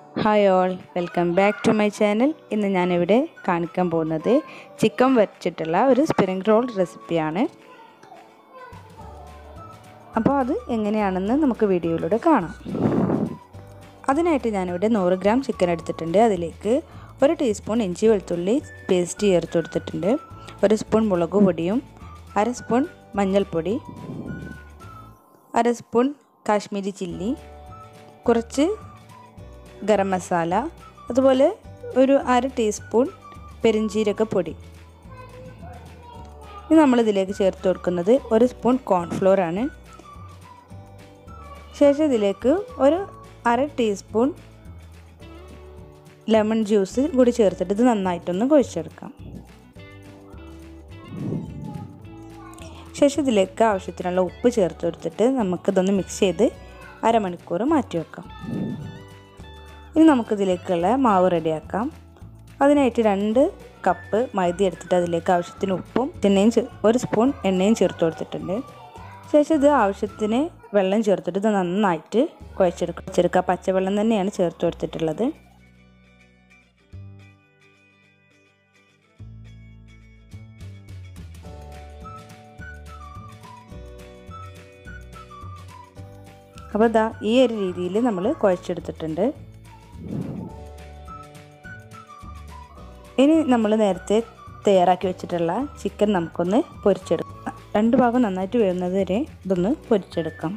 hi all welcome back to my channel ഇന്ന് ഞാനിവിടെ കാണിക്കാൻ പോകുന്നത് ചിക്കൻ വരച്ചിട്ടുള്ള ഒരു സ്പ്രിംഗ് റോൾ റെസിപ്പിയാണ് അപ്പോൾ അത് എങ്ങനെയാണെന്ന് നമുക്ക് വീഡിയോയിലൂടെ കാണാം അതിനായിട്ട് ഞാനിവിടെ നൂറ് ഗ്രാം ചിക്കൻ എടുത്തിട്ടുണ്ട് അതിലേക്ക് ഒരു ടീസ്പൂൺ ഇഞ്ചി വെളുത്തുള്ളി പേസ്റ്റ് ചേർത്ത് കൊടുത്തിട്ടുണ്ട് ഒരു സ്പൂൺ മുളക് പൊടിയും അര സ്പൂൺ മഞ്ഞൾപ്പൊടി അര സ്പൂൺ കാശ്മീരി ചില്ലി കുറച്ച് ഗരം മസാല അതുപോലെ ഒരു അര ടീസ്പൂൺ പെരിഞ്ചീരക പൊടി ഇനി നമ്മളിതിലേക്ക് ചേർത്ത് കൊടുക്കുന്നത് ഒരു സ്പൂൺ കോൺഫ്ലോർ ആണ് ശേഷം ഇതിലേക്ക് ഒരു അര ടീസ്പൂൺ ലെമൺ ജ്യൂസ് കൂടി ചേർത്തിട്ട് ഇത് നന്നായിട്ടൊന്ന് കുഴിച്ചെടുക്കാം ശേഷം ഇതിലേക്ക് ആവശ്യത്തിനുള്ള ഉപ്പ് ചേർത്ത് കൊടുത്തിട്ട് നമുക്കിതൊന്ന് മിക്സ് ചെയ്ത് അരമണിക്കൂർ മാറ്റി വെക്കാം ഇനി നമുക്കിതിലേക്കുള്ള മാവ് റെഡിയാക്കാം അതിനായിട്ട് രണ്ട് കപ്പ് മൈദ എടുത്തിട്ട് അതിലേക്ക് ആവശ്യത്തിന് ഉപ്പും എണ്ണയും ഒരു സ്പൂൺ എണ്ണയും ചേർത്ത് കൊടുത്തിട്ടുണ്ട് ശേഷം ഇത് ആവശ്യത്തിന് വെള്ളം ചേർത്തിട്ട് ഇത് നന്നായിട്ട് കുഴച്ചെടുക്കുക കുഴച്ചെടുക്കുക പച്ചവെള്ളം തന്നെയാണ് ചേർത്ത് കൊടുത്തിട്ടുള്ളത് അപ്പോൾ ഇതാ ഈ ഒരു രീതിയിൽ നമ്മൾ കുഴച്ചെടുത്തിട്ടുണ്ട് ഇനി നമ്മൾ നേരത്തെ തയ്യാറാക്കി വെച്ചിട്ടുള്ള ചിക്കൻ നമുക്കൊന്ന് പൊരിച്ചെടുക്കാം രണ്ട് ഭാഗം നന്നായിട്ട് വേവുന്നത് വരെ ഇതൊന്ന് പൊരിച്ചെടുക്കാം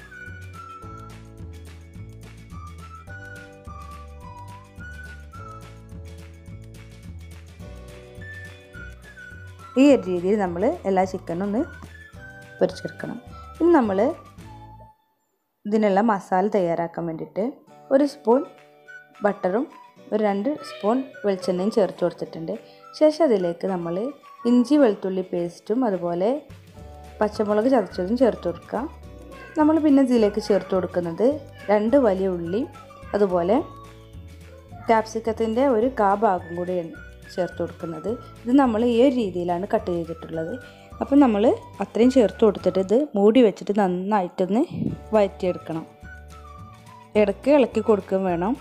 ഈ ഒരു രീതിയിൽ നമ്മൾ എല്ലാ ചിക്കനും ഒന്ന് പൊരിച്ചെടുക്കണം ഇനി നമ്മൾ ഇതിനുള്ള മസാല തയ്യാറാക്കാൻ വേണ്ടിയിട്ട് ഒരു സ്പൂൺ ബട്ടറും ഒരു രണ്ട് സ്പൂൺ വെളിച്ചെണ്ണയും ചേർത്ത് കൊടുത്തിട്ടുണ്ട് ശേഷം അതിലേക്ക് നമ്മൾ ഇഞ്ചി വെളുത്തുള്ളി പേസ്റ്റും അതുപോലെ പച്ചമുളക് ചതച്ചതും ചേർത്ത് കൊടുക്കുക നമ്മൾ പിന്നെ ഇതിലേക്ക് ചേർത്ത് കൊടുക്കുന്നത് രണ്ട് വലിയ ഉള്ളി അതുപോലെ ക്യാപ്സിക്കത്തിൻ്റെ ഒരു കാ ഭാഗം കൂടി ചേർത്ത് കൊടുക്കുന്നത് ഇത് നമ്മൾ ഈ ഒരു രീതിയിലാണ് കട്ട് ചെയ്തിട്ടുള്ളത് അപ്പം നമ്മൾ അത്രയും ചേർത്ത് കൊടുത്തിട്ട് ഇത് മൂടി വെച്ചിട്ട് നന്നായിട്ടൊന്ന് വഴറ്റിയെടുക്കണം ഇടയ്ക്ക് ഇളക്കി കൊടുക്കുകയും വേണം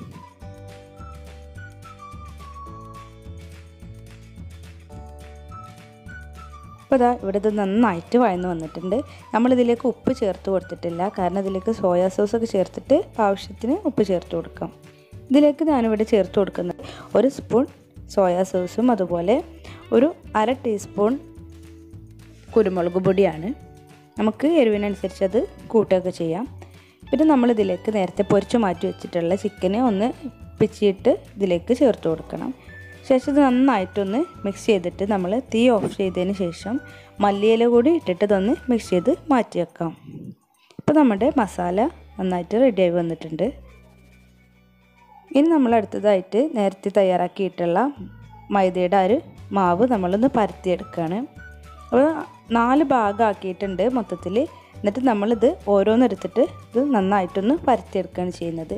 അപ്പോൾ ഇതാ ഇവിടെ ഇത് നന്നായിട്ട് വഴന്ന് വന്നിട്ടുണ്ട് നമ്മളിതിലേക്ക് ഉപ്പ് ചേർത്ത് കൊടുത്തിട്ടില്ല കാരണം ഇതിലേക്ക് സോയാ സോസൊക്കെ ചേർത്തിട്ട് ആവശ്യത്തിന് ഉപ്പ് ചേർത്ത് കൊടുക്കാം ഇതിലേക്ക് ഞാനിവിടെ ചേർത്ത് കൊടുക്കുന്നത് ഒരു സ്പൂൺ സോയാ സോസും അതുപോലെ ഒരു അര ടീസ്പൂൺ കുരുമുളക് പൊടിയാണ് നമുക്ക് എരിവിനനുസരിച്ച് അത് കൂട്ടുകയൊക്കെ ചെയ്യാം പിന്നെ നമ്മളിതിലേക്ക് നേരത്തെ പൊരിച്ച് മാറ്റി വെച്ചിട്ടുള്ള ചിക്കനെ ഒന്ന് പിച്ചിയിട്ട് ഇതിലേക്ക് ചേർത്ത് കൊടുക്കണം ശേഷം ഇത് നന്നായിട്ടൊന്ന് മിക്സ് ചെയ്തിട്ട് നമ്മൾ തീ ഓഫ് ചെയ്തതിന് ശേഷം മല്ലിയില കൂടി ഇട്ടിട്ട് ഇതൊന്ന് മിക്സ് ചെയ്ത് മാറ്റി വെക്കാം ഇപ്പോൾ നമ്മുടെ മസാല നന്നായിട്ട് റെഡിയായി വന്നിട്ടുണ്ട് ഇനി നമ്മൾ അടുത്തതായിട്ട് നേരത്തെ തയ്യാറാക്കിയിട്ടുള്ള മൈദയുടെ ഒരു മാവ് നമ്മളൊന്ന് പരത്തിയെടുക്കുകയാണ് അപ്പോൾ നാല് ഭാഗമാക്കിയിട്ടുണ്ട് മൊത്തത്തിൽ എന്നിട്ട് നമ്മളിത് ഓരോന്നെടുത്തിട്ട് ഇത് നന്നായിട്ടൊന്ന് പരത്തിയെടുക്കുകയാണ് ചെയ്യുന്നത്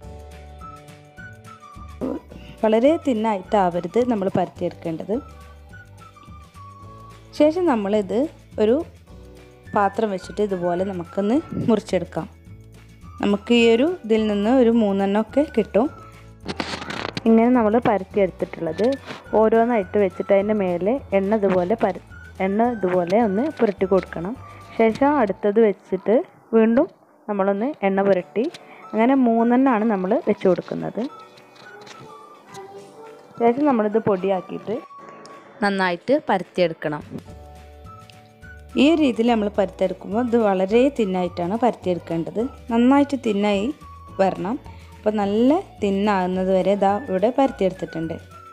വളരെ തിന്നായിട്ടാവരുത് നമ്മൾ പരത്തിയെടുക്കേണ്ടത് ശേഷം നമ്മളിത് ഒരു പാത്രം വെച്ചിട്ട് ഇതുപോലെ നമുക്കൊന്ന് മുറിച്ചെടുക്കാം നമുക്ക് ഈ ഒരു ഇതിൽ നിന്ന് ഒരു മൂന്നെണ്ണമൊക്കെ കിട്ടും ഇങ്ങനെ നമ്മൾ പരത്തിയെടുത്തിട്ടുള്ളത് ഓരോന്നായിട്ട് വെച്ചിട്ട് അതിൻ്റെ മേലെ എണ്ണ ഇതുപോലെ പര എണ്ണ ഇതുപോലെ ഒന്ന് പുരട്ടി കൊടുക്കണം ശേഷം അടുത്തത് വെച്ചിട്ട് വീണ്ടും നമ്മളൊന്ന് എണ്ണ പുരട്ടി അങ്ങനെ മൂന്നെണ്ണമാണ് നമ്മൾ വെച്ച് കൊടുക്കുന്നത് ശേഷം നമ്മളിത് പൊടിയാക്കിയിട്ട് നന്നായിട്ട് പരത്തിയെടുക്കണം ഈ രീതിയിൽ നമ്മൾ പരത്തിയെടുക്കുമ്പോൾ ഇത് വളരെ തിന്നായിട്ടാണ് പരത്തിയെടുക്കേണ്ടത് നന്നായിട്ട് തിന്നായി വരണം അപ്പോൾ നല്ല തിന്നാകുന്നത് വരെ ഇതാ ഇവിടെ പരത്തിയെടുത്തിട്ടുണ്ട്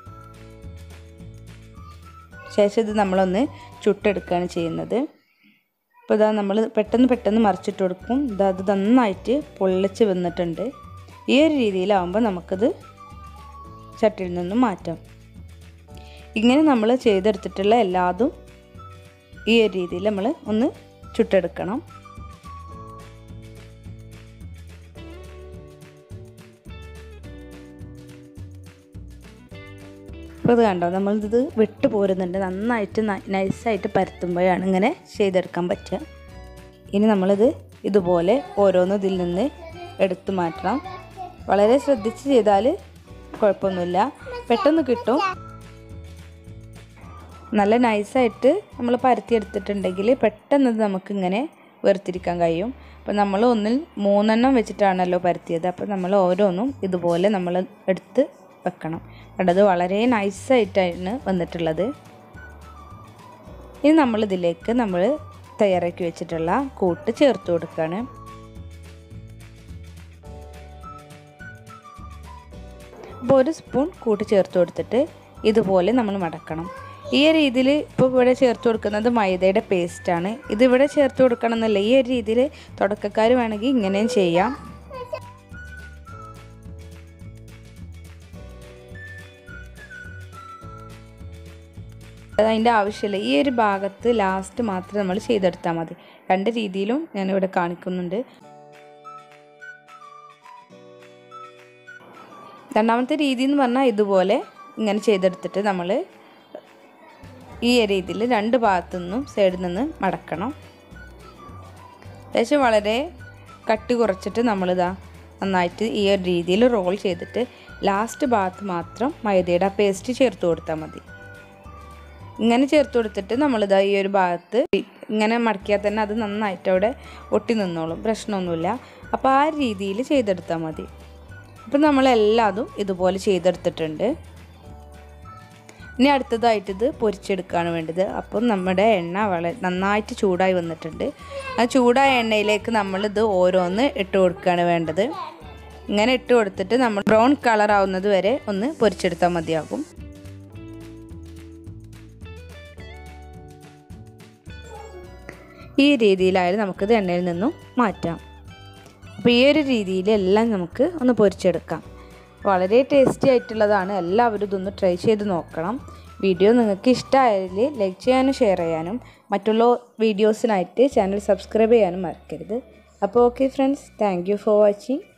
ശേഷം ഇത് നമ്മളൊന്ന് ചുട്ടെടുക്കുകയാണ് ചെയ്യുന്നത് അപ്പോൾ ഇതാ നമ്മൾ പെട്ടെന്ന് പെട്ടെന്ന് മറിച്ചിട്ട് കൊടുക്കും ഇതാ അത് നന്നായിട്ട് പൊള്ളിച്ച് വന്നിട്ടുണ്ട് ഈ ഒരു രീതിയിലാവുമ്പോൾ നമുക്കത് ചട്ടിയിൽ നിന്നും മാറ്റാം ഇങ്ങനെ നമ്മൾ ചെയ്തെടുത്തിട്ടുള്ള എല്ലാതും ഈ ഒരു രീതിയിൽ നമ്മൾ ഒന്ന് ചുട്ടെടുക്കണം അപ്പോൾ ഇത് കണ്ടോ നമ്മളിത് വിട്ടു പോരുന്നുണ്ട് നന്നായിട്ട് നൈസായിട്ട് പരത്തുമ്പോഴാണ് ഇങ്ങനെ ചെയ്തെടുക്കാൻ പറ്റുക ഇനി നമ്മളിത് ഇതുപോലെ ഓരോന്ന് ഇതിൽ നിന്ന് എടുത്തു മാറ്റണം വളരെ ശ്രദ്ധിച്ച് ചെയ്താൽ കുഴപ്പമൊന്നുമില്ല പെട്ടെന്ന് കിട്ടും നല്ല നൈസായിട്ട് നമ്മൾ പരത്തിയെടുത്തിട്ടുണ്ടെങ്കിൽ പെട്ടെന്ന് ഇത് നമുക്കിങ്ങനെ വേർതിരിക്കാൻ കഴിയും അപ്പോൾ നമ്മൾ ഒന്നിൽ മൂന്നെണ്ണം വെച്ചിട്ടാണല്ലോ പരത്തിയത് അപ്പോൾ നമ്മൾ ഓരോന്നും ഇതുപോലെ നമ്മൾ എടുത്ത് വെക്കണം കണ്ടത് വളരെ നൈസായിട്ടാണ് വന്നിട്ടുള്ളത് ഇനി നമ്മൾ ഇതിലേക്ക് നമ്മൾ തയ്യാറാക്കി വെച്ചിട്ടുള്ള കൂട്ട് ചേർത്ത് കൊടുക്കുകയാണ് അപ്പോൾ ഒരു സ്പൂൺ കൂട്ട് ചേർത്ത് കൊടുത്തിട്ട് ഇതുപോലെ നമ്മൾ മടക്കണം ഈ ഒരു രീതിയിൽ ഇപ്പോൾ ഇവിടെ ചേർത്ത് കൊടുക്കുന്നത് മൈദയുടെ പേസ്റ്റാണ് ഇതിവിടെ ചേർത്ത് കൊടുക്കണം എന്നല്ല ഈ ഒരു രീതിയിൽ തുടക്കക്കാർ വേണമെങ്കിൽ ഇങ്ങനെയും ചെയ്യാം അതിൻ്റെ ആവശ്യമില്ല ഈ ഒരു ഭാഗത്ത് ലാസ്റ്റ് മാത്രം നമ്മൾ ചെയ്തെടുത്താൽ മതി രണ്ട് രീതിയിലും ഞാനിവിടെ കാണിക്കുന്നുണ്ട് രണ്ടാമത്തെ രീതി എന്ന് പറഞ്ഞാൽ ഇതുപോലെ ഇങ്ങനെ ചെയ്തെടുത്തിട്ട് നമ്മൾ ഈ രീതിയിൽ രണ്ട് ഭാഗത്തു നിന്നും സൈഡിൽ നിന്ന് മടക്കണം അത്യാവശ്യം വളരെ കട്ടി കുറച്ചിട്ട് നമ്മളിതാ നന്നായിട്ട് ഈ ഒരു രീതിയിൽ റോൾ ചെയ്തിട്ട് ലാസ്റ്റ് ഭാഗത്ത് മാത്രം മൈദയുടെ ആ പേസ്റ്റ് ചേർത്ത് കൊടുത്താൽ മതി ഇങ്ങനെ ചേർത്ത് കൊടുത്തിട്ട് നമ്മളിതാ ഈ ഒരു ഭാഗത്ത് ഇങ്ങനെ മടക്കിയാൽ തന്നെ അത് നന്നായിട്ട് അവിടെ ഒട്ടി നിന്നോളും പ്രശ്നമൊന്നുമില്ല അപ്പോൾ ആ രീതിയിൽ ചെയ്തെടുത്താൽ മതി അപ്പം നമ്മളെല്ലാതും ഇതുപോലെ ചെയ്തെടുത്തിട്ടുണ്ട് ഇനി അടുത്തതായിട്ട് ഇത് പൊരിച്ചെടുക്കുകയാണ് വേണ്ടത് അപ്പം നമ്മുടെ എണ്ണ വളരെ നന്നായിട്ട് ചൂടായി വന്നിട്ടുണ്ട് ആ ചൂടായ എണ്ണയിലേക്ക് നമ്മളിത് ഓരോന്ന് ഇട്ട് കൊടുക്കുകയാണ് വേണ്ടത് ഇങ്ങനെ ഇട്ട് കൊടുത്തിട്ട് നമ്മൾ ബ്രൗൺ കളർ ആവുന്നത് വരെ ഒന്ന് പൊരിച്ചെടുത്താൽ മതിയാകും ഈ രീതിയിലായാലും നമുക്കിത് എണ്ണയിൽ നിന്നും മാറ്റാം അപ്പോൾ ഈ ഒരു രീതിയിൽ എല്ലാം നമുക്ക് ഒന്ന് പൊരിച്ചെടുക്കാം വളരെ ടേസ്റ്റി ആയിട്ടുള്ളതാണ് എല്ലാവരും ഇതൊന്ന് ട്രൈ ചെയ്ത് നോക്കണം വീഡിയോ നിങ്ങൾക്ക് ഇഷ്ടമായാൽ ലൈക്ക് ചെയ്യാനും ഷെയർ ചെയ്യാനും മറ്റുള്ള വീഡിയോസിനായിട്ട് ചാനൽ സബ്സ്ക്രൈബ് ചെയ്യാനും മറക്കരുത് അപ്പോൾ okay friends thank you for watching